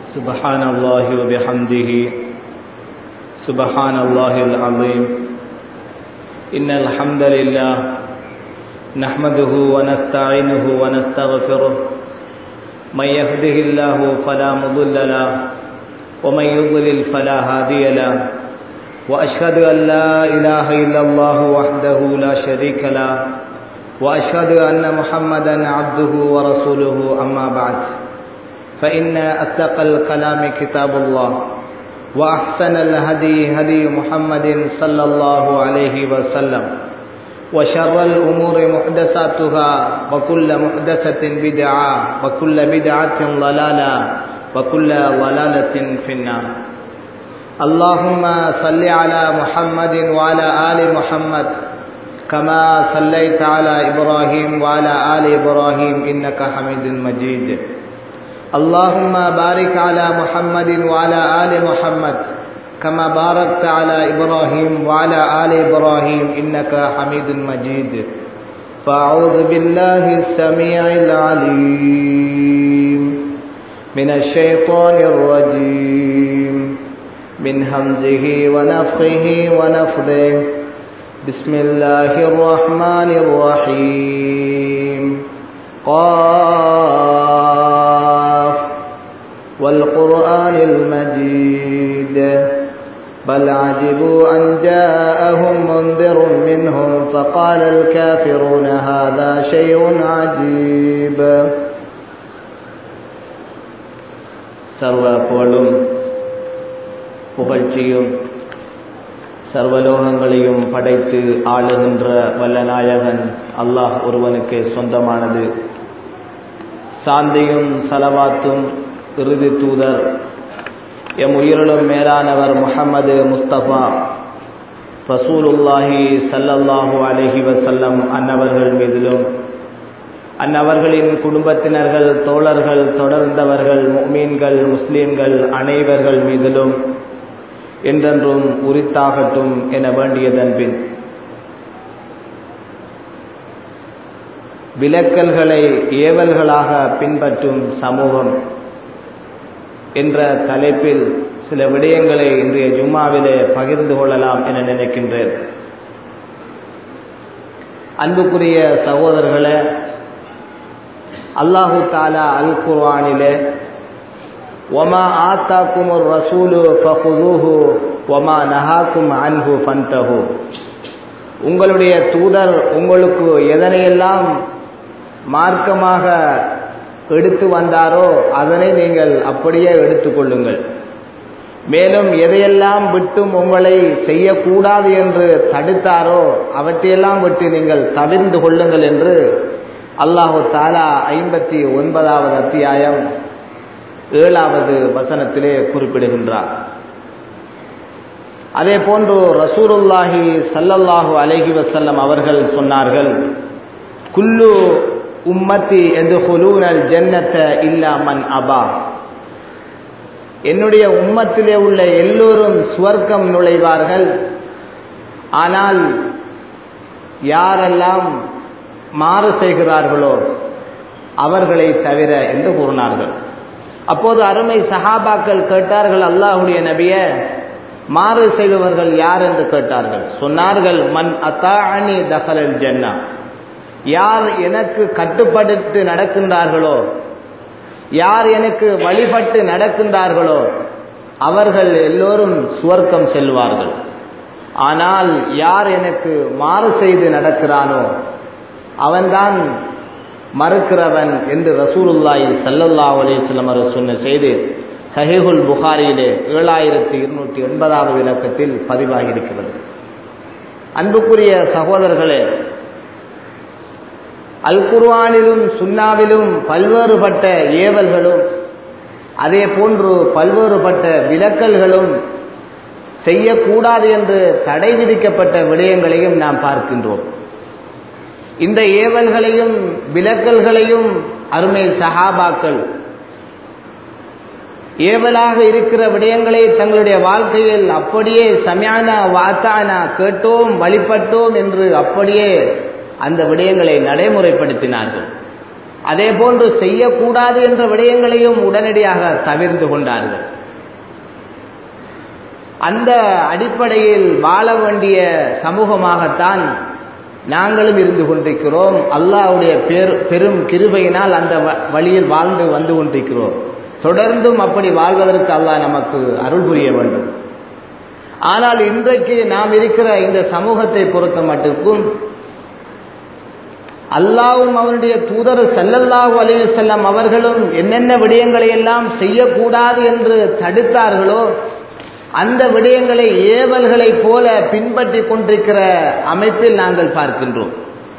سبحان الله وبحمده سبحان الله العظيم إن الحمد لله نحمده ونستعينه ونستغفره من يهده الله فلا مضل له ومن يضلل فلا هادي له وأشهد أن لا إله إلا الله وحده لا شريك له وأشهد أن محمدا عبده ورسوله أما بعد فإن أصدق الكلام كتاب الله وأحسن الهدي هدي محمد صلى الله عليه وسلم وشر الأمور محدثاتها وكل محدثة بدعة وكل بدعة ضلالة وكل ضلالة في النار اللهم صل على محمد وعلى آل محمد كما صليت على إبراهيم وعلى آل إبراهيم إنك حميد مجيد اللهم بارك على محمد وعلى آل محمد كما باركت على إبراهيم وعلى آل إبراهيم إنك حميد مجيد فأعوذ بالله السميع العليم من الشيطان الرجيم من همزه ونفخه ونفضه بسم الله الرحمن الرحيم قاف والقرآن المجيد بل عجبوا أن جاءهم منذر منهم فقال الكافرون هذا شيء عجيب சர்வ புகழும் புகழ்ச்சியும் சர்வலோகங்களையும் படைத்து ஆளுகின்ற வல்லநாயகன் அல்லாஹ் ஒருவனுக்கே சொந்தமானது சாந்தியும் சலவாத்தும் இறுதி தூதர் எம் உயிரிலும் மேலானவர் முகமது முஸ்தபா ரசூலுல்லாஹி சல்லல்லாஹு அலஹி வசல்லம் அன்னவர்கள் மீதிலும் அன்னவர்களின் குடும்பத்தினர்கள் தோழர்கள் தொடர்ந்தவர்கள் மீன்கள் முஸ்லீம்கள் அனைவர்கள் மீதிலும் என்றென்றும் உரித்தாகட்டும் என வேண்டியதன் பின் விலக்கல்களை ஏவல்களாக பின்பற்றும் சமூகம் என்ற தலைப்பில் சில விடயங்களை இன்றைய ஜும்மாவிலே பகிர்ந்து கொள்ளலாம் என நினைக்கின்றேன் அன்புக்குரிய சகோதரர்களே அல்லாஹு தாலா அல் குர்வானிலே ஒமா ஆத்தாக்கும் ஒரு ரசூலு ஃபஹுதூஹு ஒமா நஹாக்கும் அன்ஹு ஃபன்தஹு உங்களுடைய தூதர் உங்களுக்கு எதனையெல்லாம் மார்க்கமாக எடுத்து வந்தாரோ அதனை நீங்கள் அப்படியே எடுத்துக்கொள்ளுங்கள் மேலும் எதையெல்லாம் விட்டும் உங்களை செய்யக்கூடாது என்று தடுத்தாரோ அவற்றையெல்லாம் விட்டு நீங்கள் தவிர்ந்து கொள்ளுங்கள் என்று அல்லாஹு தாலா ஐம்பத்தி ஒன்பதாவது அத்தியாயம் ஏழாவது வசனத்திலே குறிப்பிடுகின்றார் அதே போன்று ரசூருல்லாஹி சல்லல்லாஹு அலஹி வசல்லம் அவர்கள் சொன்னார்கள் குல்லு உம்மத்தி எதுகுலூனல் ஜன்னத்த இல்லாமன் அபா என்னுடைய உம்மத்திலே உள்ள எல்லோரும் சுவர்க்கம் நுழைவார்கள் ஆனால் யாரெல்லாம் மாறு செய்கிறார்களோ அவர்களை தவிர என்று கூறினார்கள் அப்போது அருமை சஹாபாக்கள் கேட்டார்கள் அல்லாஹுடைய நபிய மாறு செய்பவர்கள் யார் என்று கேட்டார்கள் சொன்னார்கள் மண் அத்தாணி தகலல் ஜன்னா யார் எனக்கு கட்டுப்படுத்தி நடக்கின்றார்களோ யார் எனக்கு வழிபட்டு நடக்கின்றார்களோ அவர்கள் எல்லோரும் சுவர்க்கம் செல்வார்கள் ஆனால் யார் எனக்கு மாறு செய்து நடக்கிறானோ அவன்தான் மறுக்கிறவன் என்று ரசூலுல்லாஹி சல்லல்லா அலிஸ்லம் அவர் சொன்ன செய்தி சஹீகுல் புகாரியிலே ஏழாயிரத்தி இருநூற்றி எண்பதாவது விளக்கத்தில் பதிவாகி இருக்கிறது அன்புக்குரிய சகோதரர்களே அல் குர்வானிலும் சுன்னாவிலும் பல்வேறுபட்ட ஏவல்களும் அதே போன்று பல்வேறுபட்ட விலக்கல்களும் செய்யக்கூடாது என்று தடை விதிக்கப்பட்ட விடயங்களையும் நாம் பார்க்கின்றோம் இந்த ஏவல்களையும் விலக்கல்களையும் அருமை சஹாபாக்கள் ஏவலாக இருக்கிற விடயங்களை தங்களுடைய வாழ்க்கையில் அப்படியே சமியான வாத்தானா கேட்டோம் வழிபட்டோம் என்று அப்படியே அந்த விடயங்களை நடைமுறைப்படுத்தினார்கள் அதே போன்று செய்யக்கூடாது என்ற விடயங்களையும் உடனடியாக தவிர்த்து கொண்டார்கள் அந்த அடிப்படையில் வாழ வேண்டிய சமூகமாகத்தான் நாங்களும் இருந்து கொண்டிருக்கிறோம் அல்லாஹ்வுடைய பேர் பெரும் கிருபையினால் அந்த வழியில் வாழ்ந்து வந்து கொண்டிருக்கிறோம் தொடர்ந்தும் அப்படி வாழ்வதற்கு அல்லாஹ் நமக்கு அருள் புரிய வேண்டும் ஆனால் இன்றைக்கு நாம் இருக்கிற இந்த சமூகத்தை பொறுத்த மட்டுக்கும் அல்லாவும் அவருடைய தூதர் சல்லல்லாஹு அலைஹி செல்லம் அவர்களும் என்னென்ன விடயங்களை எல்லாம் செய்யக்கூடாது என்று தடுத்தார்களோ அந்த விடயங்களை ஏவல்களைப் போல பின்பற்றி கொண்டிருக்கிற அமைப்பில் நாங்கள் பார்க்கின்றோம்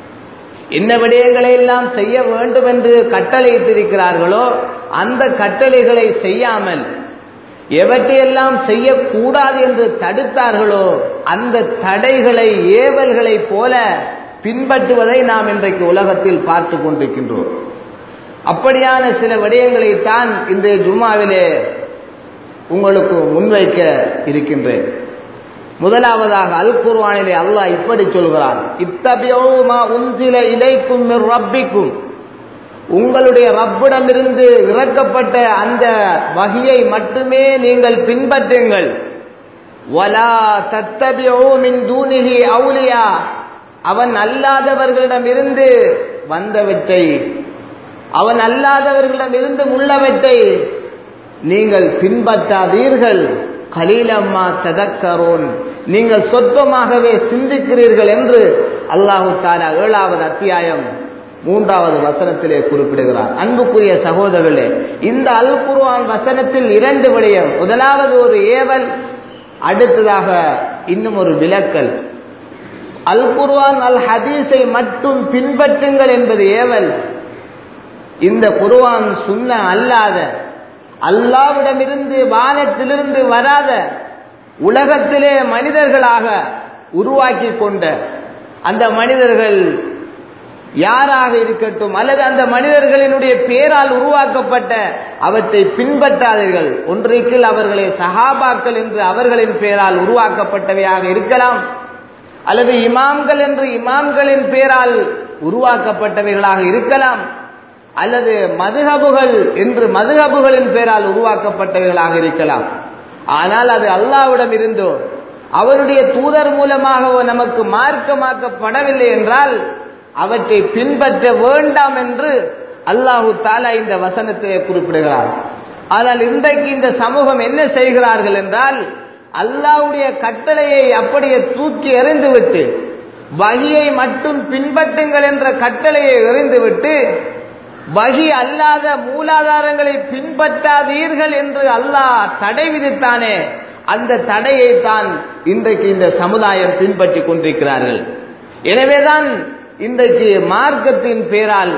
என்ன விடயங்களை எல்லாம் செய்ய வேண்டும் என்று கட்டளையிட்டிருக்கிறார்களோ அந்த கட்டளைகளை செய்யாமல் எவற்றையெல்லாம் செய்யக்கூடாது என்று தடுத்தார்களோ அந்த தடைகளை ஏவல்களைப் போல பின்பற்றுவதை நாம் இன்றைக்கு உலகத்தில் பார்த்து கொண்டிருக்கின்றோம் அப்படியான சில விடயங்களைத்தான் இன்றைய ஜும்மாவிலே உங்களுக்கு முன்வைக்க இருக்கின்றேன் முதலாவதாக அல் குர்வானிலே அல்லாஹ் இப்படி சொல்கிறான் இத்தபியோமா உந்தில இலைக்கும் ரப்பிக்கும் உங்களுடைய ரப்பிடமிருந்து இறக்கப்பட்ட அந்த வகையை மட்டுமே நீங்கள் பின்பற்றுங்கள் வலா தத்தபியோ மின் தூணிகி அவுலியா அவன் அல்லாதவர்களிடமிருந்து வந்தவற்றை அவன் அல்லாதவர்களிடமிருந்து உள்ளவற்றை நீங்கள் பின்பற்றாதீர்கள் கலீலம்மா ததக்கரோன் நீங்கள் சொற்பமாகவே சிந்திக்கிறீர்கள் என்று அல்லாஹு தாலா ஏழாவது அத்தியாயம் மூன்றாவது வசனத்திலே குறிப்பிடுகிறார் அன்புக்குரிய சகோதரர்களே இந்த அல் குர்ஆன் வசனத்தில் இரண்டு விடயம் முதலாவது ஒரு ஏவல் அடுத்ததாக இன்னும் ஒரு விளக்கல் அல் குர்ஆன் அல் ஹதீஸை மட்டும் பின்பற்றுங்கள் என்பது ஏவல் இந்த குர்ஆன் சுன்ன அல்லாத அல்லாவிடமிருந்து வானத்திலிருந்து வராத உலகத்திலே மனிதர்களாக உருவாக்கி கொண்ட அந்த மனிதர்கள் யாராக இருக்கட்டும் அல்லது அந்த மனிதர்களினுடைய பேரால் உருவாக்கப்பட்ட அவற்றை பின்பற்றாதீர்கள் ஒன்றைக்கில் அவர்களை சஹாபாக்கள் என்று அவர்களின் பெயரால் உருவாக்கப்பட்டவையாக இருக்கலாம் அல்லது இமாம்கள் என்று இமாம்களின் பெயரால் உருவாக்கப்பட்டவைகளாக இருக்கலாம் அல்லது மதுஹபுகள் என்று மதுஹபுகளின் பெயரால் உருவாக்கப்பட்டவைகளாக இருக்கலாம் ஆனால் அது அல்லாவிடம் இருந்தோ அவருடைய தூதர் மூலமாகவோ நமக்கு மார்க்கமாக்கப்படவில்லை என்றால் அவற்றை பின்பற்ற வேண்டாம் என்று அல்லாஹு தாலா இந்த வசனத்தை குறிப்பிடுகிறார் ஆனால் இன்றைக்கு இந்த சமூகம் என்ன செய்கிறார்கள் என்றால் அல்லாவுடைய கட்டளையை அப்படியே தூக்கி எறிந்துவிட்டு வகியை மட்டும் பின்பற்றுங்கள் என்ற கட்டளையை எறிந்துவிட்டு வகி அல்லாத மூலாதாரங்களை பின்பற்றாதீர்கள் என்று அல்லாஹ் தடை விதித்தானே அந்த தடையை தான் இன்றைக்கு இந்த சமுதாயம் பின்பற்றி கொண்டிருக்கிறார்கள் எனவேதான் இன்றைக்கு மார்க்கத்தின் பேரால்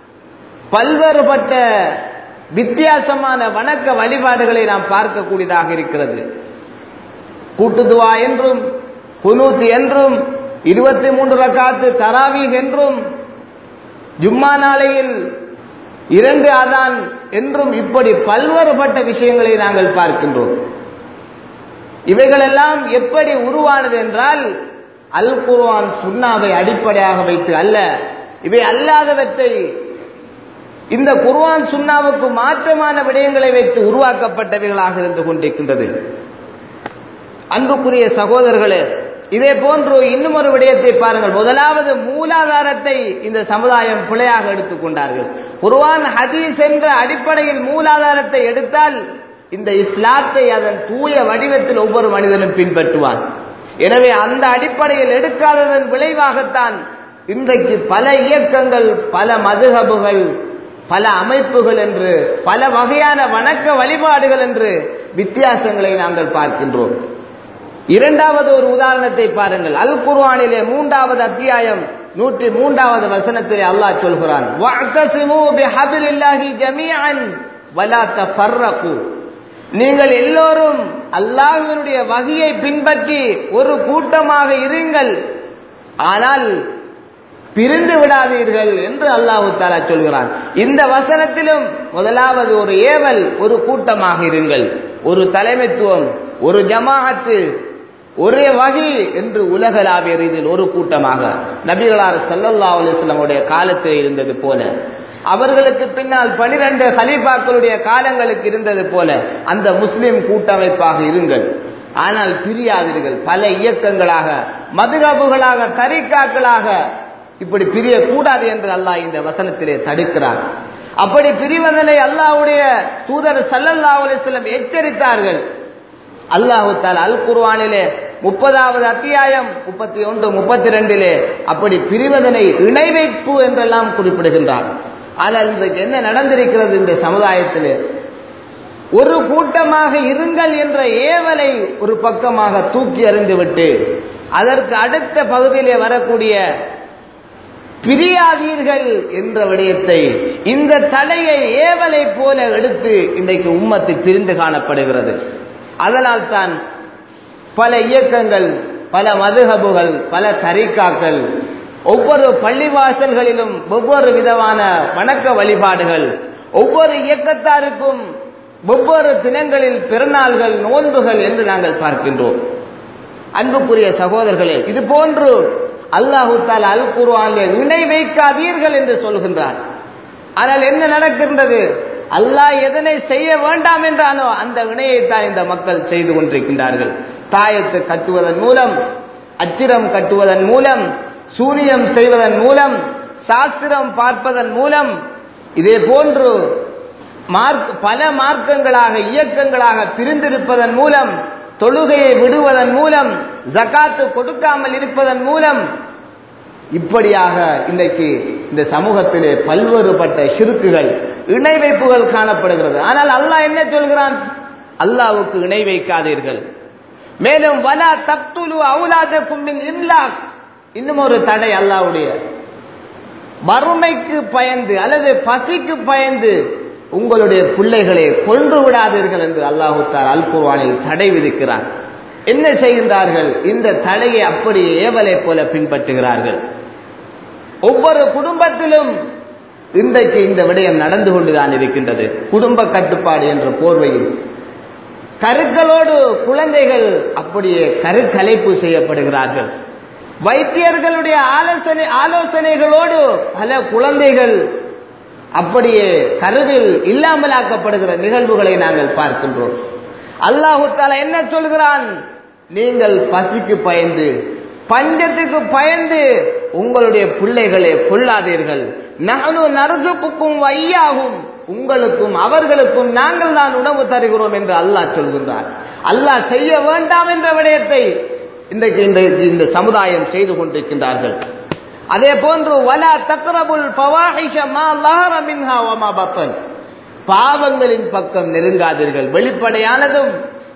பல்வேறுபட்ட வித்தியாசமான வணக்க வழிபாடுகளை நாம் பார்க்கக்கூடியதாக இருக்கிறது கூட்டுதுவா என்றும் குனூத் என்றும் இருபத்தி மூன்று ரக்காத்து தராவீக் என்றும் ஜும்மா நாளையில் இரண்டு அதான் என்றும் இப்படி பல்வேறுபட்ட விஷயங்களை நாங்கள் பார்க்கின்றோம் இவைகளெல்லாம் எப்படி உருவானது என்றால் அல் குர்ஆன் சுன்னாவை அடிப்படையாக வைத்து அல்ல இவை அல்லாதவற்றை இந்த குர்ஆன் சுன்னாவுக்கு மாற்றமான விடயங்களை வைத்து உருவாக்கப்பட்டவைகளாக இருந்து கொண்டிருக்கின்றது அன்புக்குரிய சகோதரர்களே இதே போன்று இன்னும் ஒரு விடயத்தை பாருங்கள் முதலாவது மூலாதாரத்தை இந்த சமுதாயம் பிழையாக எடுத்துக்கொண்டார்கள் குர்ஆன் ஹதீஸ் என்ற அடிப்படையில் மூலாதாரத்தை எடுத்தால் இந்த இஸ்லாத்தை அதன் தூய வடிவத்தில் ஒவ்வொரு மனிதனும் பின்பற்றுவான் எனவே அந்த அடிப்படையில் எடுக்காததன் விளைவாகத்தான் இன்றைக்கு பல இயக்கங்கள் பல மதுகபுகள் பல அமைப்புகள் என்று பல வகையான வணக்க வழிபாடுகள் என்று வித்தியாசங்களை நாங்கள் பார்க்கின்றோம் இரண்டாவது ஒரு உதாரணத்தை பாருங்கள் அல் குர்ஆனிலே மூன்றாவது அத்தியாயம் நூற்றி மூன்றாவது வசனத்திலே அல்லாஹ் சொல்கிறான் வஅ்தஸிமு பிஹபிலில்லாஹி ஜமீஅன் வலா தஃபர்ரகு நீங்கள் எல்லோரும் அல்லாஹ்வினுடைய வகையை பின்பற்றி ஒரு கூட்டமாக இருங்கள் ஆனால் பிரிந்து விடாதீர்கள் என்று அல்லாஹு தாலா சொல்கிறான் இந்த வசனத்திலும் முதலாவது ஒரு ஏவல் ஒரு கூட்டமாக இருங்கள் ஒரு தலைமைத்துவம் ஒரு ஜமாஅத்து ஒரே வகை என்று உலகளாவிய ரீதியில் ஒரு கூட்டமாக நபிகளார் சல்லல்லா அலிஸ்லமுடைய காலத்தில் இருந்தது போல அவர்களுக்கு பின்னால் பனிரெண்டு ஹலீஃபாக்களுடைய காலங்களுக்கு இருந்தது போல அந்த முஸ்லிம் கூட்டமைப்பாக இருங்கள் ஆனால் பிரியாதீர்கள் பல இயக்கங்களாக மதுகபுகளாக தரிக்காக்களாக இப்படி பிரியக்கூடாது என்று அல்லாஹ் இந்த வசனத்திலே தடுக்கிறார் அப்படி பிரிவதனை அல்லாஹ்வுடைய தூதர் சல்லல்லாஹு அலைஹி வஸல்லம் எச்சரித்தார்கள் அல்லாஹு தால் அல் குர்ஆனிலே முப்பதாவது அத்தியாயம் முப்பத்தி ஒன்று முப்பத்தி ரெண்டிலே அப்படி பிரிவதனை இணை வைப்பு என்றெல்லாம் குறிப்பிடுகின்றார் ஆனால் இன்றைக்கு என்ன நடந்திருக்கிறது இந்த சமுதாயத்திலே ஒரு கூட்டமாக இருங்கள் என்ற ஏவலை ஒரு பக்கமாக தூக்கி எறிந்துவிட்டு அதற்கு அடுத்த பகுதியிலே வரக்கூடிய பிரியாதீர்கள் என்ற விடயத்தை இந்த தடையை ஏவலை போல எடுத்து இன்றைக்கு உம்மத்து பிரிந்து காணப்படுகிறது அதனால் தான் பல இயக்கங்கள் பல மதுஹபுகள் பல தரிக்காக்கள் ஒவ்வொரு பள்ளிவாசல்களிலும் ஒவ்வொரு விதமான வணக்க வழிபாடுகள் ஒவ்வொரு இயக்கத்தாருக்கும் ஒவ்வொரு தினங்களில் பிறநாள்கள் நோன்புகள் என்று நாங்கள் பார்க்கின்றோம் அன்புக்குரிய சகோதரர்களே இது போன்று அல்லாஹு தாலா அல் குர்ஆனில் இணை வைக்காதீர்கள் என்று சொல்கின்றார் ஆனால் என்ன நடக்கின்றது அல்லாஹ் எதனை செய்ய வேண்டாம் என்றானோ அந்த வினையை தான் இந்த மக்கள் செய்து கொண்டிருக்கின்றார்கள் தாயத்து கட்டுவதன் மூலம் அச்சிரம் கட்டுவதன் மூலம் சூரியம் செய்வதன் மூலம் சாஸ்திரம் பார்ப்பதன் மூலம் இதே போன்று மார்க் பல மார்க்கங்களாக இயக்கங்களாக பிரிந்திருப்பதன் மூலம் தொழுகையை விடுவதன் மூலம் ஜகாத்து கொடுக்காமல் இருப்பதன் மூலம் இப்படியாக இன்றைக்கு இந்த சமூகத்திலே பல்வேறுபட்ட சிறுக்குகள் இணை வைப்புகள் காணப்படுகிறது ஆனால் அல்லாஹ் என்ன சொல்கிறான் அல்லாவுக்கு இணை வைக்காதீர்கள் மேலும் வலா தப்துலு அவுலாத கும்மின் இன்லாக் இன்னும் ஒரு தடை அல்லாவுடைய வறுமைக்கு பயந்து அல்லது பசிக்கு பயந்து உங்களுடைய பிள்ளைகளை கொன்று விடாதீர்கள் என்று அல்லாஹு தால் அல் குர்ஆனில் தடை விதிக்கிறார் என்ன செய்கின்றார்கள் இந்த தடையை அப்படி ஏவலை போல பின்பற்றுகிறார்கள் ஒவ்வொரு குடும்பத்திலும் இன்றைக்கு இந்த விடயம் நடந்து கொண்டுதான் இருக்கின்றது குடும்ப கட்டுப்பாடு என்ற போர்வையில் கருக்களோடு குழந்தைகள் அப்படியே கருக்கலைப்பு செய்யப்படுகிறார்கள் வைத்தியர்களுடைய ஆலோசனை ஆலோசனைகளோடு பல குழந்தைகள் அப்படியே கருவில் இல்லாமலாக்கப்படுகிற நிகழ்வுகளை நாங்கள் பார்க்கின்றோம் அல்லாஹு தாலா என்ன சொல்கிறான் நீங்கள் பசிக்கு பயந்து பஞ்சத்துக்கு பயந்து உங்களுடைய பிள்ளைகளை கொள்ளாதீர்கள் நானும் நரசுக்கும் வையாகும் உங்களுக்கும் அவர்களுக்கும் நாங்கள் தான் உணவு தருகிறோம் என்று அல்லாஹ் சொல்கின்றார் அல்லாஹ் செய்ய வேண்டாம் என்ற விடயத்தை இன்றைக்கு இந்த இந்த சமுதாயம் செய்து கொண்டிருக்கின்றார்கள் அதே போன்று வலா தக்ரபுல் பவாஹிஷ மா லஹர மின்ஹா வமா பத்தன் பாவங்களின் பக்கம் நெருங்காதீர்கள் வெளிப்படையானதும்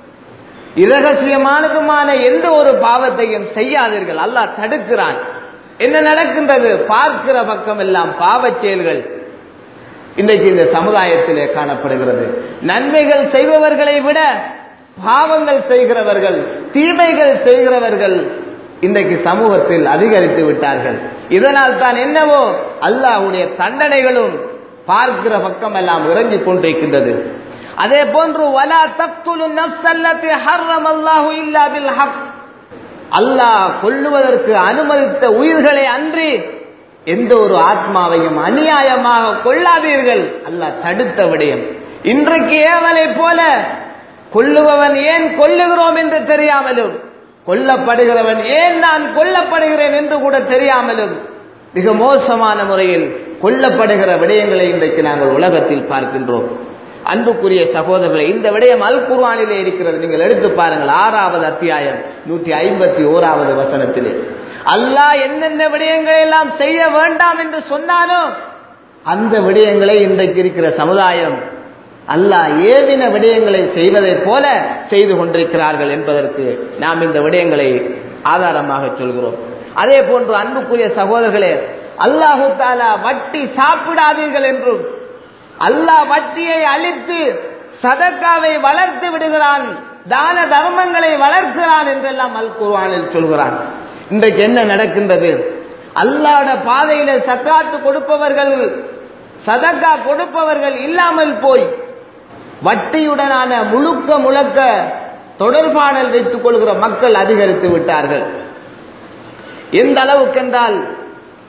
இரகசியமானதுமான எந்த ஒரு பாவத்தையும் செய்யாதீர்கள் அல்லாஹ் தடுக்கிறான் என்ன நடக்கின்றது பார்க்கிற பக்கம் எல்லாம் பாவச் செயல்கள் இன்றைக்கு இந்த சமுதாயத்திலே காணப்படுகிறது நன்மைகள் செய்பவர்களை விட பாவங்கள் செய்கிறவர்கள் தீமைகள் செய்கிறவர்கள் இன்றைக்கு சமூகத்தில் அதிகரித்து விட்டார்கள் இதனால் தான் என்னவோ அல்லாஹ்வுடைய தண்டனைகளும் பார்க்கிற பக்கம் எல்லாம் இறங்கிக் கொண்டிருக்கின்றது அதே போன்று வலா தப்துலு நஃப்ஸல்லதி ஹர்ரம் அல்லாஹு இல்லா பில் ஹக் அல்லாஹ் கொல்லுவதற்கு அனுமதித்த உயிர்களை அன்றி எந்த ஒரு ஆத்மாவையும் அநியாயமாக கொள்ளாதீர்கள் அல்லாஹ் தடுத்த விடயம் இன்றைக்கு ஏவலை போல கொல்லுபவன் ஏன் கொல்லுகிறோம் என்று தெரியாமலும் கொல்லப்படுகிறவன் ஏன் நான் கொல்லப்படுகிறேன் என்று கூட தெரியாமலும் மிக மோசமான முறையில் கொல்லப்படுகிற விடயங்களை இன்றைக்கு நாங்கள் உலகத்தில் பார்க்கின்றோம் அன்புக்குரிய சகோதரர்களை இந்த விடயம் அல் குர்ஆனிலே இருக்கிறது நீங்கள் எடுத்து பாருங்கள் ஆறாவது அத்தியாயம் நூற்றி ஐம்பத்தி ஓராவது வசனத்திலே அல்லாஹ் என்னென்ன விடயங்களை எல்லாம் செய்ய வேண்டாம் என்று சொன்னானோ அந்த விடயங்களை இன்றைக்கு இருக்கிற சமுதாயம் அல்லாஹ் ஏவின விடயங்களை செய்வதைப் போல செய்து கொண்டிருக்கிறார்கள் என்பதற்கு நாம் இந்த விடயங்களை ஆதாரமாக சொல்கிறோம் அதே போன்று அன்புக்குரிய சகோதரர்களே அல்லாஹு தாலா வட்டி சாப்பிடாதீர்கள் என்றும் அல்லாஹ் வட்டியை அழித்து சதக்காவை வளர்த்து விடுகிறான் தான தர்மங்களை வளர்க்கிறான் என்றெல்லாம் அல் குர்ஆனில் சொல்கிறான் இன்றைக்கு என்ன நடக்கின்றது அல்லாட பாதையில சக்காத்து கொடுப்பவர்கள் சதக்கா கொடுப்பவர்கள் இல்லாமல் போய் வட்டியுடனான முழுக்க முழக்க தொடர்பாடல் வைத்துக் கொள்கிற மக்கள் அதிகரித்து விட்டார்கள் எந்த அளவுக்கு என்றால்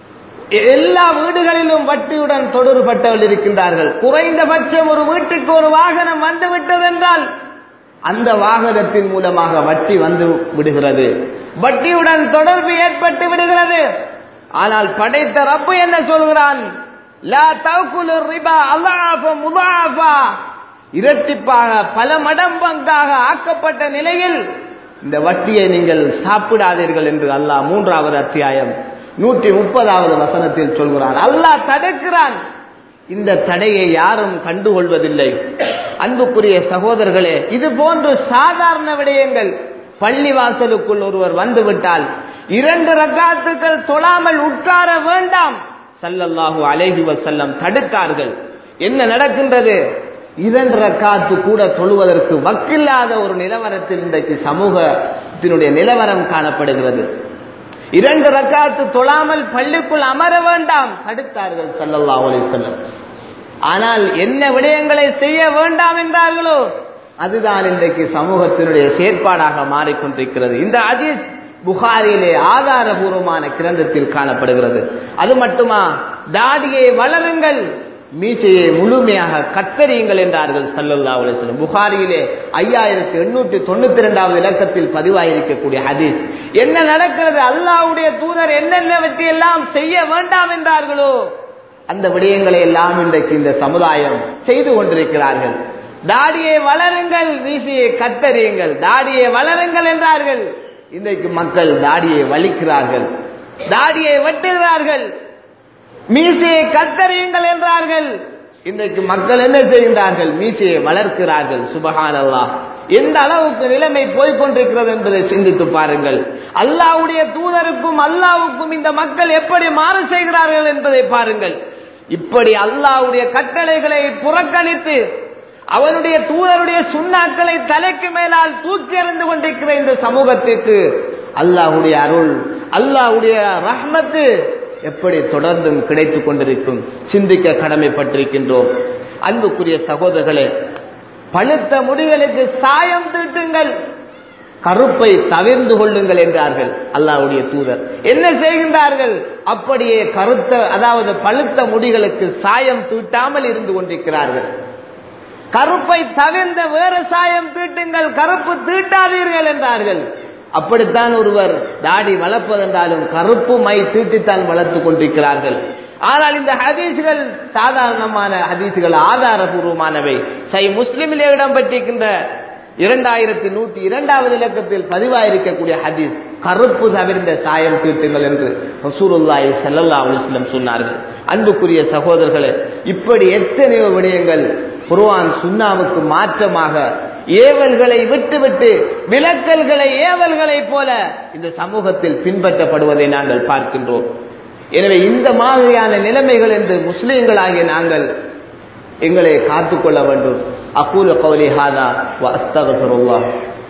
எல்லா வீடுகளிலும் வட்டியுடன் தொடர்பட்டவர்கள் இருக்கின்றார்கள் குறைந்தபட்சம் ஒரு வீட்டுக்கு ஒரு வாகனம் வந்து விட்டதென்றால் அந்த வாகனத்தின் மூலமாக வட்டி வந்து விடுகிறது வட்டியுடன் தொடர்பு ஏற்பட்டு விடுகிறது ஆனால் படைத்த ரப்பு என்ன சொல்கிறான் லா தவக்குலு ரிபா அல்லாஃப முதாஃபா இரட்டிப்பாக பல மடம்பங்காக ஆக்கப்பட்ட நிலையில் இந்த வட்டியை நீங்கள் சாப்பிடாதீர்கள் என்று அல்லாஹ் மூன்றாவது அத்தியாயம் நூற்றி முப்பதாவது வசனத்தில் சொல்கிறான் அல்லாஹ் தடுக்கிறான் இந்த தடையை யாரும் கண்டுகொள்வதில்லை அன்புக்குரிய சகோதரர்களே இது போன்று சாதாரண விடயங்கள் பள்ளிவாசலுக்குள் ஒருவர் வந்துவிட்டால் இரண்டு ரக்காத்துக்கள் தொழாமல் உட்கார வேண்டாம் சல்லல்லாஹு அலைஹி வசல்லம் தடுத்தார்கள் என்ன நடக்கின்றது இரண்டு ரக்காத்து கூட தொழுவதற்கு வக்கில்லாத ஒரு நிலவரத்தில் இன்றைக்கு சமூகத்தினுடைய நிலவரம் காணப்படுகிறது இரண்டு ரக்காத்து தொழாமல் பள்ளிக்குள் அமர வேண்டாம் தடுத்தார்கள் சல்லல்லாஹு அலைஹி வஸல்லம் ஆனால் என்ன விடயங்களை செய்ய வேண்டாம் என்றார்களோ அதுதான் இன்றைக்கு சமூகத்தினுடைய செயற்பாடாக மாறிக்கொண்டிருக்கிறது இந்த அதீஸ் புகாரிலே ஆதாரபூர்வமான கிரந்தத்தில் காணப்படுகிறது அது மட்டுமா தாடியை வளருங்கள் மீசையை முழுமையாக கத்தரியுங்கள் என்றார்கள் சல்லல்லா அலிஸ்லம் புகாரியிலே ஐயாயிரத்தி எண்ணூற்றி தொண்ணூத்தி இரண்டாவது இலக்கத்தில் பதிவாயிருக்கக்கூடிய ஹதீஸ் என்ன நடக்கிறது அல்லாவுடைய தூதர் என்னென்னவற்றை எல்லாம் செய்ய வேண்டாம் என்றார்களோ அந்த விடயங்களை எல்லாம் இன்றைக்கு இந்த சமுதாயம் செய்து கொண்டிருக்கிறார்கள் தாடியை வளருங்கள் மீசையை கத்தரியுங்கள் தாடியை வளருங்கள் என்றார்கள் இன்றைக்கு மக்கள் தாடியை வலிக்கிறார்கள் தாடியை வெட்டுகிறார்கள் மீசையை கத்தறியுங்கள் என்றார்கள் இன்றைக்கு மக்கள் என்ன செய்கின்றார்கள் மீசையை வளர்க்கிறார்கள் சுபஹான் அல்லாஹ் எந்த அளவுக்கு நிலைமை போய்கொண்டிருக்கிறது என்பதை சிந்தித்து பாருங்கள் அல்லாவுடைய தூதருக்கும் அல்லாவுக்கும் இந்த மக்கள் எப்படி மாறு செய்கிறார்கள் என்பதை பாருங்கள் இப்படி அல்லாவுடைய கட்டளைகளை புறக்கணித்து அவனுடைய தூதருடைய சுண்ணாக்களை தலைக்கு மேலால் தூக்கி எறிந்து கொண்டிருக்கிற இந்த சமூகத்திற்கு அல்லாஹுடைய அருள் அல்லாஹுடைய ரஹ்மத்து எப்படி தொடர்ந்தும் கிடைத்துக் கொண்டிருக்கும் சிந்திக்க கடமைப்பட்டிருக்கின்றோம் அன்புக்குரிய சகோதரர்களே பழுத்த முடிகளுக்கு சாயம் தீட்டுங்கள் கருப்பை தவிர்ந்து கொள்ளுங்கள் என்றார்கள் அல்லாவுடைய தூதர் என்ன செய்கின்றார்கள் அப்படியே கருத்த அதாவது பழுத்த முடிகளுக்கு சாயம் தீட்டாமல் இருந்து கொண்டிருக்கிறார்கள் கருப்பை தவிர்ந்த வேறு சாயம் தீட்டுங்கள் கருப்பு தீட்டாதீர்கள் என்றார்கள் அப்படித்தான் ஒருவர் தாடி வளர்ப்பதென்றாலும் கருப்பு மை தீட்டித்தான் வளர்த்துக் கொண்டிருக்கிறார்கள் ஆனால் இந்த ஹதீஸ்கள் சாதாரணமான ஹதீஸ்கள் ஆதாரபூர்வமானவை சை முஸ்லிமிலே இடம்பெற்றிருக்கின்ற இரண்டாயிரத்தி நூற்றி இரண்டாவது இலக்கத்தில் பதிவாயிருக்கக்கூடிய ஹதீஸ் கருப்பு தவிர்ந்த சாயம் தீட்டுங்கள் என்று ரசூலுல்லாஹி ஸல்லல்லாஹு அலைஹி வஸல்லம் சொன்னார்கள் அன்புக்குரிய சகோதரர்களே இப்படி எத்தனையோ விடயங்கள் குர்ஆன் சுன்னாவுக்கு மாற்றமாக ஏவல்களை விட்டுவிட்டு விலக்கல்களை ஏவல்களை போல இந்த சமூகத்தில் பின்பற்றப்படுவதை நாங்கள் பார்க்கின்றோம் எனவே இந்த மாதிரியான நிலைமைகள் என்று முஸ்லீம்களாகிய நாங்கள் எங்களை காத்துக்கொள்ள வேண்டும் அகூல கௌலி ஹாதா வ அஸ்தகஃபிருல்லாஹ்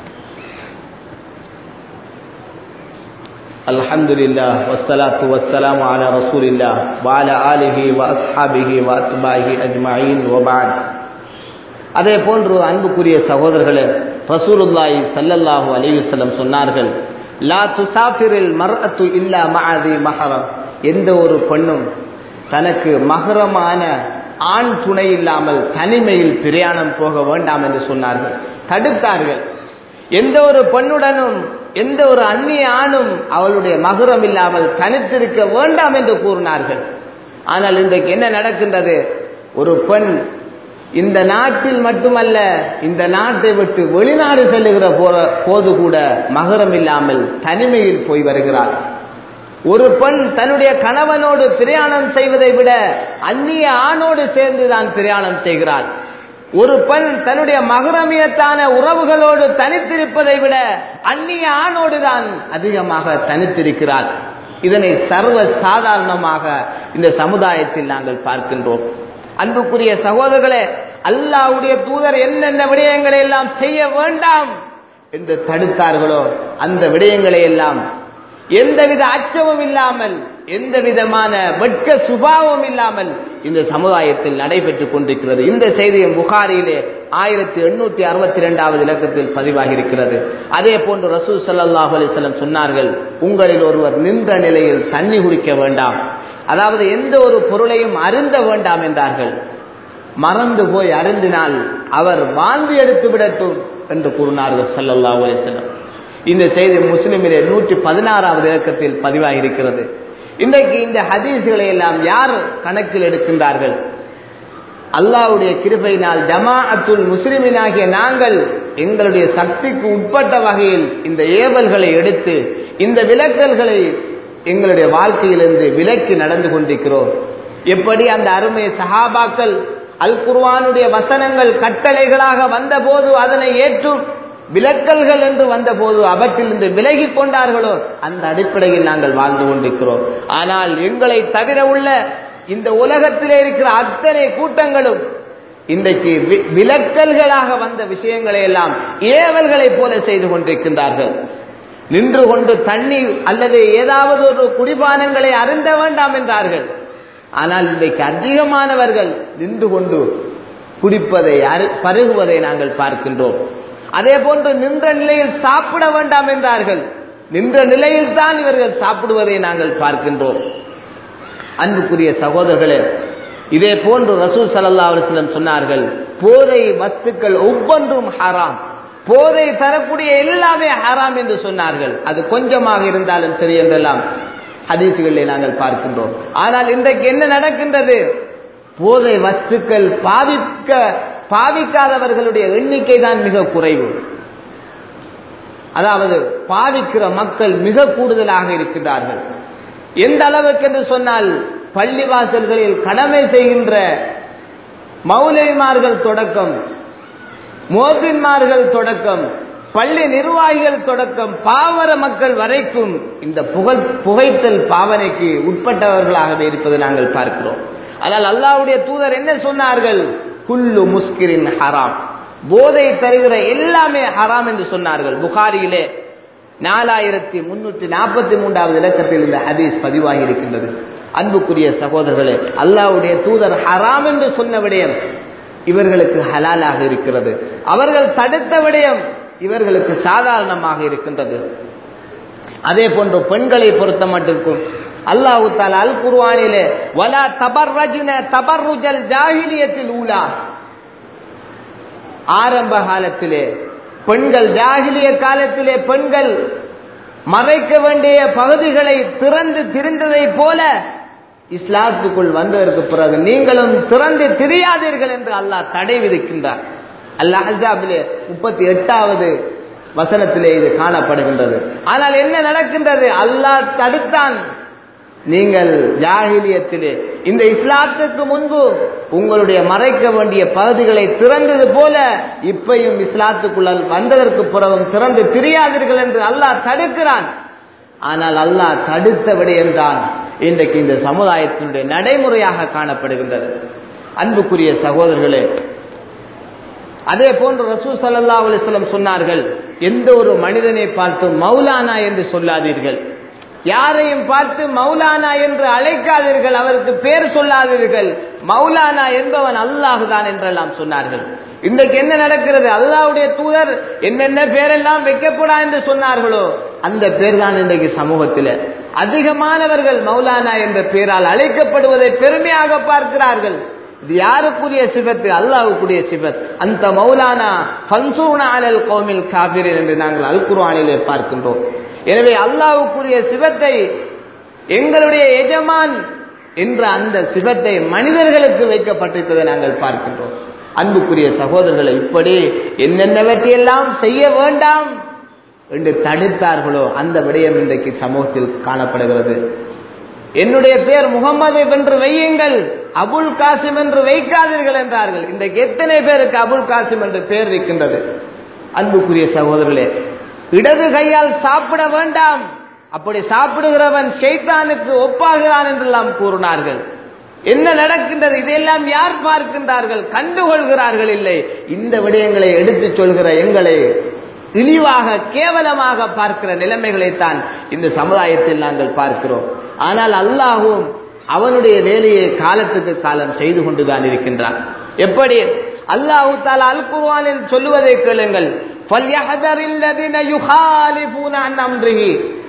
الحمد لله والصلاة والسلام على رسول الله وعلى آله وأصحابه وأتباعه أجمعين وبعد அதே போன்று அன்புக்குரிய சகோதரர்களே ரசூலுல்லாஹி ஸல்லல்லாஹு அலைஹி வஸல்லம் சொன்னார்கள் லா துசாஃபிரில் மர்அத்து இல்லா மஅதி மஹரம் எந்த ஒரு பெண்ணும் தனக்கு மகரமான ஆண் துணை இல்லாமல் தனிமையில் பிரயாணம் போக வேண்டாம் என்று சொன்னார்கள் தடுத்தார்கள் எந்த ஒரு பெண்ணுடனும் எந்த ஒரு அந்நிய ஆணும் அவளுடைய மகுரம் இல்லாமல் தனித்திருக்க வேண்டாம் என்று கூறினார்கள் ஆனால் இன்றைக்கு என்ன நடக்கின்றது ஒரு பெண் இந்த நாட்டில் மட்டுமல்ல இந்த நாட்டை விட்டு வெளிநாடு செல்லுகிற போது கூட மகரம் இல்லாமல் தனிமையில் போய் வருகிறார் ஒரு பெண் தன்னுடைய கணவனோடு பிரயாணம் செய்வதை விட அந்நிய ஆணோடு சேர்ந்து தான் பிரயாணம் செய்கிறாள் ஒரு பெண் தன்னுடைய மகரமியத்தான உறவுகளோடு தனித்திருப்பதை விட அந்நிய ஆணோடு தான் அதிகமாக தனித்திருக்கிறாள் இதனை சர்வ சாதாரணமாக இந்த சமுதாயத்தில் நாங்கள் பார்க்கின்றோம் அன்புக்குரிய சகோதரர்களே அல்லாவுடைய தூதர் என்னென்ன விடயங்களை எல்லாம் செய்ய வேண்டாம் என்று தடுத்தார்களோ அந்த விடயங்களை எல்லாம் எந்தவித அச்சமும் இல்லாமல் எந்த விதமான வெட்க சுபாவம் இல்லாமல் இந்த சமுதாயத்தில் நடைபெற்றுக் கொண்டிருக்கிறது இந்த செய்தியும் புகாரியிலே ஆயிரத்தி எண்ணூத்தி அறுபத்தி இரண்டாவது இலக்கத்தில் பதிவாகி இருக்கிறது அதே போன்று ரசூல் சல்லாஹூ அலிஸ்லம் சொன்னார்கள் உங்களில் ஒருவர் நின்ற நிலையில் தண்ணி குடிக்க வேண்டாம் அதாவது எந்த ஒரு பொருளையும் அருந்த வேண்டாம் என்றார்கள் மறந்து போய் அருந்தினால் அவர் வாழ்ந்து எடுத்து விடட்டும் என்று கூறினார்கள் ஸல்லல்லாஹு அலைஹி வஸல்லம் இந்த செய்தி முஸ்லிமிலே நூற்றி பதினாறாவது இலக்கத்தில் பதிவாகி இருக்கிறது இன்றைக்கு இந்த ஹதீஸ்களை எல்லாம் யார் கணக்கில் எடுக்கின்றார்கள் அல்லாஹ்வுடைய கிருபையினால் ஜமாஅத்துல் முஸ்லிமினாகிய நாங்கள் எங்களுடைய சக்திக்கு உட்பட்ட வகையில் இந்த ஏவல்களை எடுத்து இந்த விலக்கல்களை எங்களுடைய வாழ்க்கையிலிருந்து விலக்கி நடந்து கொண்டிருக்கிறோம் எப்படி அந்த அருமை சஹாபாக்கள் அல் குர்ஆனுடைய வசனங்கள் கட்டளைகளாக வந்தபோது அதனை ஏற்றும் விலக்கல்கள் என்று வந்தபோது அவற்றிலிருந்து விலகி கொண்டார்களோ அந்த அடிப்படையில் நாங்கள் வாழ்ந்து கொண்டிருக்கிறோம் ஆனால் எங்களை தவிர உள்ள இந்த உலகத்திலே இருக்கிற அத்தனை கூட்டங்களும் இன்றைக்கு வி- விலக்கல்களாக வந்த விஷயங்களை எல்லாம் ஏவல்களைப் போல செய்து கொண்டிருக்கின்றார்கள் நின்று கொண்டு தண்ணீர் அல்லது ஏதாவது ஒரு குடிபானங்களை அருந்த வேண்டாம் என்றார்கள் ஆனால் இன்றைக்கு அதிகமானவர்கள் நின்று கொண்டு குடிப்பதை அரு- பருகுவதை நாங்கள் பார்க்கின்றோம் அதே போன்று நின்ற நிலையில் சாப்பிட வேண்டாம் என்றார்கள் நின்ற நிலையில் தான் இவர்கள் சாப்பிடுவதை நாங்கள் பார்க்கின்றோம் அன்புக்குரிய சகோதரர்களே இதே போன்று ரசூல் ஸல்லல்லாஹு அலைஹி வஸல்லம் சொன்னார்கள் போதை வஸ்துக்கள் ஒவ்வொன்றும் ஹராம் போதை தரக்கூடிய எல்லாமே ஹராம் என்று சொன்னார்கள் அது கொஞ்சமாக இருந்தாலும் சரி என்றெல்லாம் ஹதீசுகளிலே நாங்கள் பார்க்கின்றோம் ஆனால் இன்றைக்கு என்ன நடக்கின்றது போதை வஸ்துக்கள் பாவிக்க பாவிக்காதவர்களுடைய எண்ணிக்கை தான் மிக குறைவு அதாவது பாவிக்கிற மக்கள் மிக கூடுதலாக இருக்கின்றார்கள் எந்த அளவுக்கு என்று சொன்னால் பள்ளிவாசல்களில் கடமை செய்கின்ற மௌலைமார்கள் தொடக்கம் மோதின்மார்கள் தொடக்கம் பள்ளி நிர்வாகிகள் தொடக்கம் பாவர மக்கள் வரைக்கும் இந்த புகழ் புகைத்தல் பாவனைக்கு உட்பட்டவர்களாகவே இருப்பதை நாங்கள் பார்க்கிறோம் ஆனால் அல்லாஹ்வுடைய தூதர் என்ன சொன்னார்கள் குல்லு முஸ்கிரின் ஹராம் போதை தருகிற எல்லாமே ஹராம் என்று சொன்னார்கள் புகாரியிலே நாலாயிரத்தி முன்னூற்றி நாற்பத்தி மூன்றாவது இலக்கத்தில் இந்த ஹதீஸ் பதிவாகி இருக்கின்றது அன்புக்குரிய சகோதரர்களே அல்லாஹ்வுடைய தூதர் ஹராம் என்று சொன்ன விடயம் இவர்களுக்கு ஹலாலாக இருக்கிறது அவர்கள் தடுத்த விடயம் இவர்களுக்கு சாதாரணமாக இருக்கின்றது அதே போன்று பெண்களை பொறுத்த மட்டிற்கும் அல்லாஹு தாலா அல் குர்ஆனிலே வலா தபர்ரஜ்ன தபர்ருஜல் ஜாஹிலியத்தில் ஊலா ஆரம்ப காலத்திலே பெண்கள் ஜாகிலிய காலத்திலே பெண்கள் மறைக்க வேண்டிய பகுதிகளை திறந்து திரிந்ததைப் போல இஸ்லாத்துக்குள் வந்ததற்கு பிறகு நீங்களும் திறந்து திரியாதீர்கள் என்று அல்லாஹ் தடை விதிக்கின்றார் அல்லாஹ் அஹ்ஸாபிலே முப்பத்தி எட்டாவது வசனத்திலே இது காணப்படுகின்றது ஆனால் என்ன நடக்கின்றது அல்லாஹ் தடுத்தான் நீங்கள் ஜாகிலியத்திலே இந்த இஸ்லாத்துக்கு முன்பு உங்களுடைய மறைக்க வேண்டிய பகுதிகளை திறந்தது போல இப்பையும் இஸ்லாத்துக்குள்ள வந்ததற்கு பிறகும் திறந்து திரியாதீர்கள் என்று அல்லாஹ் தடுக்கிறான் ஆனால் அல்லாஹ் தடுத்த விடயம்தான் இன்றைக்கு இந்த சமுதாயத்தினுடைய நடைமுறையாக காணப்படுகின்றது அன்புக்குரிய சகோதரர்களே அதே போன்று ரசூல் ஸல்லல்லாஹு அலைஹி வஸல்லம் சொன்னார்கள் எந்த ஒரு மனிதனை பார்த்து மௌலானா என்று சொல்லாதீர்கள் யாரையும் பார்த்து மௌலானா என்று அழைக்காதீர்கள் அவருக்கு பேர் சொல்லாதீர்கள் மௌலானா என்பவன் அல்லாஹ் தான் என்றெல்லாம் சொன்னார்கள் இன்றைக்கு என்ன நடக்கிறது அல்லாஹ்வுடைய தூதர் என்னென்ன பேரெல்லாம் வைக்கப்படா என்று சொன்னார்களோ அந்த பேர் தான் இன்றைக்கு சமூகத்தில் அதிகமானவர்கள் மௌலானா என்ற பெயரால் அழைக்கப்படுவதை பெருமையாக பார்க்கிறார்கள் இது யாருக்குரிய சிபத்து அல்லாஹ்வுக்குரிய சிபத் அந்த மௌலானா ஃபன்சூனா அலல் கௌமில் காபிரின் என்று நாங்கள் அல் குர்ஆனிலே பார்க்கின்றோம் எனவே அல்லாஹ்வுக்குரிய சிவத்தை எங்களுடைய எஜமான் என்ற அந்த சிவத்தை மனிதர்களுக்கு வைக்கப்பட்டிருப்பதை நாங்கள் பார்க்கின்றோம் அன்புக்குரிய சகோதரர்களை இப்படி என்னென்னவற்றையெல்லாம் செய்ய வேண்டாம் என்று தடுத்தார்களோ அந்த விடயம் இன்றைக்கு சமூகத்தில் காணப்படுகிறது என்னுடைய பேர் முகமது என்று வையுங்கள் அபுல் காசிம் என்று வைக்காதீர்கள் என்றார்கள் இன்றைக்கு எத்தனை பேருக்கு அபுல் காசிம் என்று பெயர் இருக்கின்றது அன்புக்குரிய சகோதரர்களே இடது கையால் சாப்பிட வேண்டாம் அப்படி சாப்பிடுகிறவன் ஷைத்தானுக்கு ஒப்பாகிறான் என்றெல்லாம் கூறினார்கள் என்ன நடக்கின்றது இதையெல்லாம் யார் பார்க்கின்றார்கள் கண்டுகொள்கிறார்கள் இல்லை இந்த விடயங்களை எடுத்துச் சொல்கிற எங்களை இழிவாக கேவலமாக பார்க்கிற நிலைமைகளைத்தான் இந்த சமுதாயத்தில் நாங்கள் பார்க்கிறோம் ஆனால் அல்லாஹும் அவனுடைய வேலையை காலத்துக்கு காலம் செய்து கொண்டுதான் இருக்கின்றான் எப்படி அல்லாஹு தாலா அல் குர்ஆனில் சொல்லுவதை கேளுங்கள் فَلْيَحْذَرِ الَّذِينَ يُخَالِفُونَ عَنْ أَمْرِهِ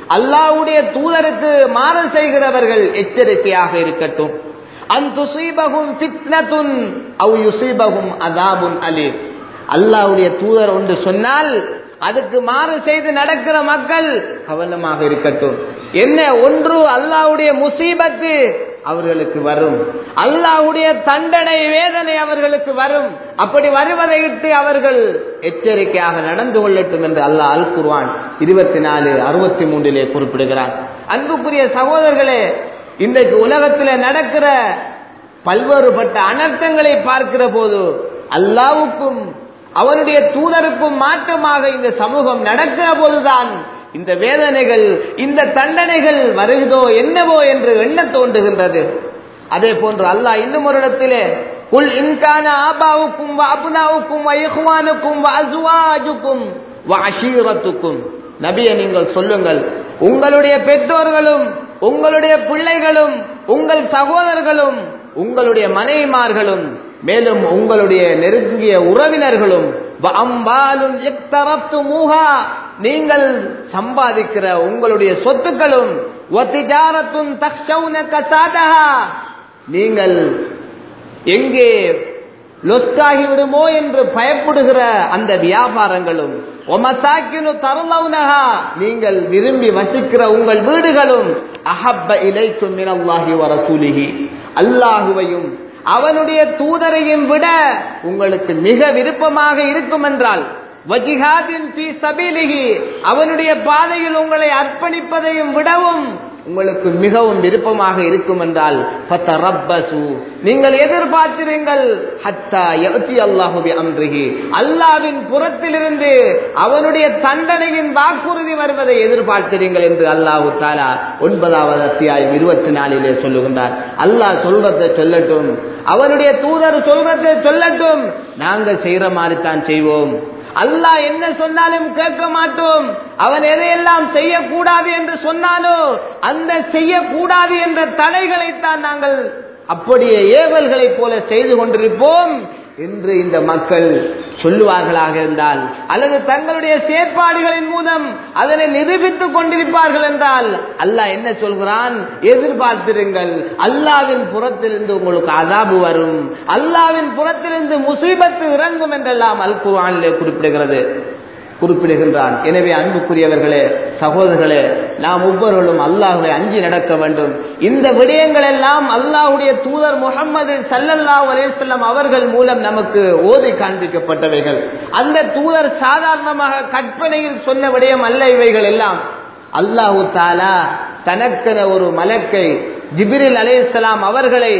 அல்லாஹ்வுடைய தூதருக்கு மாறு செய்கிறவர்கள் எச்சரிக்கையாக இருக்கட்டும் அன் துசீபகும் ஃபித்னத்துன் அவ் யுசீபகும் அதாபுன் அலீம் அல்லாஹ்வுடைய தூதர் ஒன்று சொன்னால் அதுக்கு மாறு செய்து நடக்கிற மக்கள் கவனமாக இருக்கட்டும் என்ன ஒன்று அல்லாஹ்வுடைய முசீபத்து அவர்களுக்கு வரும் அல்லாஹ்வுடைய தண்டனை வேதனை அவர்களுக்கு வரும் அப்படி வருவதை இட்டு அவர்கள் எச்சரிக்கையாக நடந்து கொள்ளட்டும் என்று அல்லாஹ் அல் குர்ஆன் இருபத்தி நாலு அறுபத்தி மூன்றிலே குறிப்பிடுகிறார் அன்புக்குரிய சகோதரர்களே இன்றைக்கு உலகத்தில் நடக்கிற பல்வேறுபட்ட அனர்த்தங்களை பார்க்கிற போது அல்லாவுக்கும் அவருடைய தூதருக்கும் மாற்றமாக இந்த சமூகம் நடக்கிற போதுதான் இந்த வேதனைகள் இந்த தண்டனைகள் வருகிறதோ என்னவோ என்று எண்ண தோன்றுகின்றது அதே போன்று அல்லாஹ் இன்னும் ஒரு இடத்திலே குல் இன்கான ஆபாவுக்கும் அபுனாவுக்கும் இஹ்வானுக்கும் அசுவாஜுக்கும் அஷீரத்துக்கும் நபியை நீங்கள் சொல்லுங்கள் உங்களுடைய பெற்றோர்களும் உங்களுடைய பிள்ளைகளும் உங்கள் சகோதரர்களும் உங்களுடைய மனைவிமார்களும் மேலும் உங்களுடைய நெருங்கிய உறவினர்களும் அம்பாலும் மூஹா நீங்கள் சம்பாதிக்கிற உங்களுடைய சொத்துக்களும் ஒத்திஜாரத்தும் தக்ஷவுன கசாதஹா நீங்கள் எங்கே லொஸ்டாகி விடுமோ என்று பயப்படுகிற அந்த வியாபாரங்களும் ஒமசாக்கினு தருளவுனஹா நீங்கள் விரும்பி வசிக்கிற உங்கள் வீடுகளும் அஹப்ப இலைக்கும் மினல்லாஹி வரசூலிஹி அல்லாஹுவையும் அவனுடைய தூதரையும் விட உங்களுக்கு மிக விருப்பமாக இருக்கும் என்றால் வஜிஹாதின் பி சபீலிஹி அவனுடைய பாதையில் உங்களை அர்ப்பணிப்பதையும் விடவும் உங்களுக்கு மிகவும் விருப்பமாக இருக்கும் என்றால் ரப்பசு நீங்கள் எதிர்பார்த்திருங்கள் ஹத்தா யத்தி அல்லாஹுபி அம்ரிஹி அல்லாவின் புறத்திலிருந்து அவனுடைய தண்டனையின் வாக்குறுதி வருவதை எதிர்பார்த்திருங்கள் என்று அல்லாஹு தாலா ஒன்பதாவது அத்தியாயம் இருபத்தி நாலிலே சொல்லுகின்றார் அல்லாஹ் சொல்வதை சொல்லட்டும் அவனுடைய தூதர் சொல்வதை சொல்லட்டும் நாங்கள் செய்யற மாதிரி தான் செய்வோம் அல்லாஹ் என்ன சொன்னாலும் கேட்க மாட்டோம் அவன் எதையெல்லாம் செய்யக்கூடாது என்று சொன்னானோ அந்த செய்யக்கூடாது என்ற தடைகளைத்தான் நாங்கள் அப்படியே ஏவல்களைப் போல செய்து கொண்டிருப்போம் என்று இந்த மக்கள் சொல்லுவார்களாக இருந்தால் அல்லது தங்களுடைய செயற்பாடுகளின் மூலம் அதனை நிரூபித்துக் கொண்டிருப்பார்கள் என்றால் அல்லாஹ் என்ன சொல்கிறான் எதிர்பார்த்திருங்கள் அல்லாவின் புறத்திலிருந்து உங்களுக்கு அதாபு வரும் அல்லாவின் புறத்திலிருந்து முசீபத்து இறங்கும் என்றெல்லாம் அல் குர்ஆனிலே குறிப்பிடுகிறது குறிப்பிடுகின்றான் எனவே அன்புக்குரியவர்களே சகோதரர்களே நாம் ஒவ்வொருவரும் அல்லாஹுவை அஞ்சி நடக்க வேண்டும் இந்த விடயங்கள் எல்லாம் அல்லாஹுடைய தூதர் முகமது சல்லல்லா அலேசல்லம் அவர்கள் மூலம் நமக்கு ஓதி காண்பிக்கப்பட்டவைகள் அந்த தூதர் சாதாரணமாக கற்பனையில் சொன்ன விடயம் அல்ல இவைகள் எல்லாம் அல்லாஹு தாலா தனக்கென ஒரு மலக்கை ஜிபிரில் அலேசலாம் அவர்களை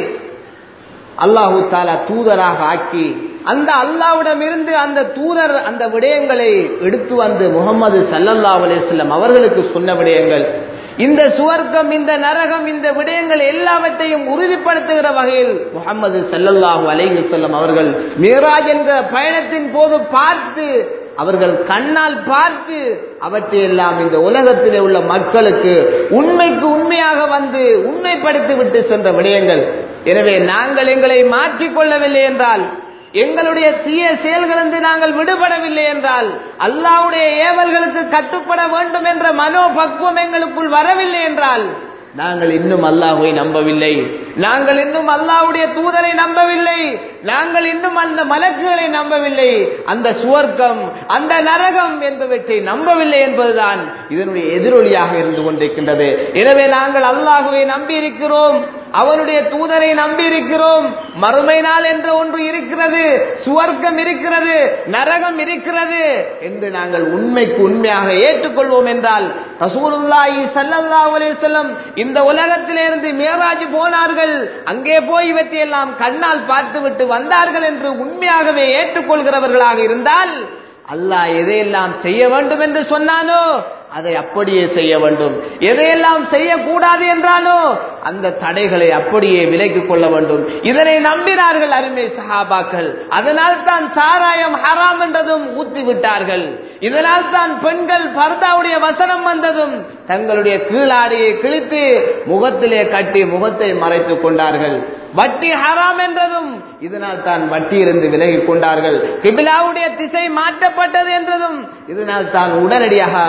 அல்லாஹு தாலா தூதராக ஆக்கி அந்த அல்லாவிடம் இருந்து அந்த தூதர் அந்த விடயங்களை எடுத்து வந்து முகமது சல்லல்லா அலிஸ்லம் அவர்களுக்கு சொன்ன விடயங்கள் இந்த சுவர்க்கம் இந்த நரகம் இந்த விடயங்கள் எல்லாவற்றையும் உறுதிப்படுத்துகிற வகையில் முகமது சல்லல்லாஹு அலைஹி செல்லம் அவர்கள் மீராஜ் என்ற பயணத்தின் போது பார்த்து அவர்கள் கண்ணால் பார்த்து அவற்றையெல்லாம் இந்த உலகத்திலே உள்ள மக்களுக்கு உண்மைக்கு உண்மையாக வந்து உண்மைப்படுத்தி விட்டு சென்ற விடயங்கள் எனவே நாங்கள் எங்களை மாற்றிக்கொள்ளவில்லை என்றால் எங்களுடைய தீய செயல்களிலிருந்து நாங்கள் விடுபடவில்லை என்றால் அல்லாவுடைய ஏவல்களுக்கு கட்டுப்பட வேண்டும் என்ற மனோபக்குவம் எங்களுக்குள் வரவில்லை என்றால் நாங்கள் இன்னும் அல்லாஹுவை நம்பவில்லை நாங்கள் இன்னும் அல்லாஹ்வுடைய தூதரை நம்பவில்லை நாங்கள் இன்னும் அந்த மலக்குகளை நம்பவில்லை அந்த சுவர்க்கம் அந்த நரகம் என்பவற்றை நம்பவில்லை என்பதுதான் இதனுடைய எதிரொலியாக இருந்து கொண்டிருக்கின்றது எனவே நாங்கள் அல்லாஹுவை நம்பி இருக்கிறோம் அவனுடைய தூதரை நம்பி இருக்கிறோம் மறுமை நாள் என்ற ஒன்று இருக்கிறது சுவர்க்கம் இருக்கிறது நரகம் இருக்கிறது என்று நாங்கள் உண்மைக்கு உண்மையாக ஏற்றுக்கொள்வோம் என்றால் ரசூலுல்லாஹி ஸல்லல்லாஹு அலைஹி வஸல்லம் இந்த உலகத்திலிருந்து மேராஜ் போனார்கள் அங்கே போய் இவற்றையெல்லாம் கண்ணால் பார்த்துவிட்டு வந்தார்கள் என்று உண்மையாகவே ஏற்றுக்கொள்கிறவர்களாக இருந்தால் அல்லாஹ் எதையெல்லாம் செய்ய வேண்டும் என்று சொன்னானோ அதை அப்படியே செய்ய வேண்டும் எதையெல்லாம் செய்யக்கூடாது என்றாலோ அந்த தடைகளை அப்படியே விலக்கிக் கொள்ள வேண்டும் இதனை நம்பினார்கள் அருமை சஹாபாக்கள் அதனால் தான் சாராயம் ஹராம் என்றதும் ஊத்தி விட்டார்கள் இதனால் தான் பெண்கள் பர்தாவுடைய வசனம் வந்ததும் தங்களுடைய கீழாடையை கிழித்து முகத்திலே கட்டி முகத்தை மறைத்துக் கொண்டார்கள் வட்டி ஹராம் என்றதும் இதனால் தான் வட்டியிலிருந்து விலகிக் கொண்டார்கள் கிபிலாவுடைய திசை மாற்றப்பட்டது என்றதும் இதனால் தான் உடனடியாக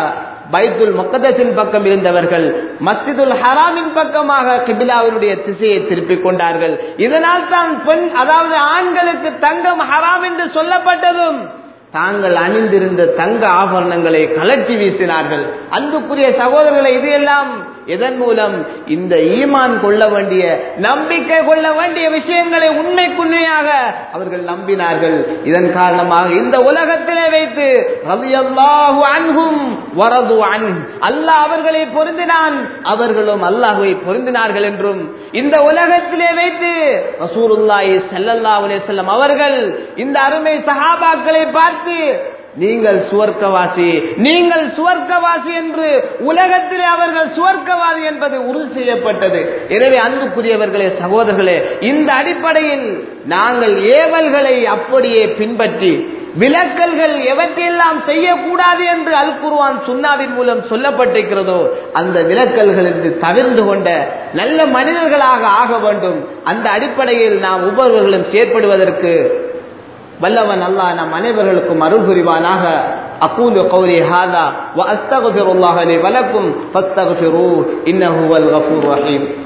பைத்துல் முக்கதத்தின் பக்கம் இருந்தவர்கள் மஸ்ஜிதுல் ஹராமின் பக்கமாக கிபிலாவினுடைய திசையை திருப்பிக் கொண்டார்கள் இதனால் தான் பெண் அதாவது ஆண்களுக்கு தங்கம் ஹராம் என்று சொல்லப்பட்டதும் தாங்கள் அணிந்திருந்த தங்க ஆபரணங்களை கலட்டி வீசினார்கள் அன்புக்குரிய சகோதரர்களை இது எல்லாம் எதன் மூலம் இந்த ஈமான் கொள்ள வேண்டிய நம்பிக்கை கொள்ள வேண்டிய விஷயங்களை உண்மைக்குண்மையாக அவர்கள் நம்பினார்கள் இதன் காரணமாக இந்த உலகத்திலே வைத்து ரலியல்லாஹு அன்ஹும் வரது அன் அல்லாஹ் அவர்களை பொருந்தினான் அவர்களும் அல்லாஹுவை பொருந்தினார்கள் என்றும் இந்த உலகத்திலே வைத்து ரசூலுல்லாஹி ஸல்லல்லாஹு அலைஹி வஸல்லம் அவர்கள் இந்த அருமை சஹாபாக்களை பார்த்து நீங்கள் சுவர்க்கவாசி நீங்கள் சுவர்க்கவாசி என்று உலகத்திலே அவர்கள் சுவர்க்கவாதி என்பது உறுதி செய்யப்பட்டது எனவே அன்புக்குரியவர்களே சகோதரர்களே இந்த அடிப்படையில் நாங்கள் ஏவல்களை அப்படியே பின்பற்றி விலக்கல்கள் எவற்றையெல்லாம் செய்யக்கூடாது என்று அல் குர்வான் சுன்னாவின் மூலம் சொல்லப்பட்டிருக்கிறதோ அந்த விலக்கல்களிலிருந்து தவிர்ந்து கொண்ட நல்ல மனிதர்களாக ஆக வேண்டும் அந்த அடிப்படையில் நாம் ஒவ்வொருவர்களும் செயற்படுவதற்கு வல்லவன் அல்லாஹ் நம் அனைவர்களுக்கும் அருள் புரிவானாக அகூலு கௌலி ஹாதா வ அஸ்தகுஃபிருல்லாஹ் லி வலக்கும் ஃபஸ்தகுஃபிரூ இன்னஹு வல் கஃபூர் ரஹீம்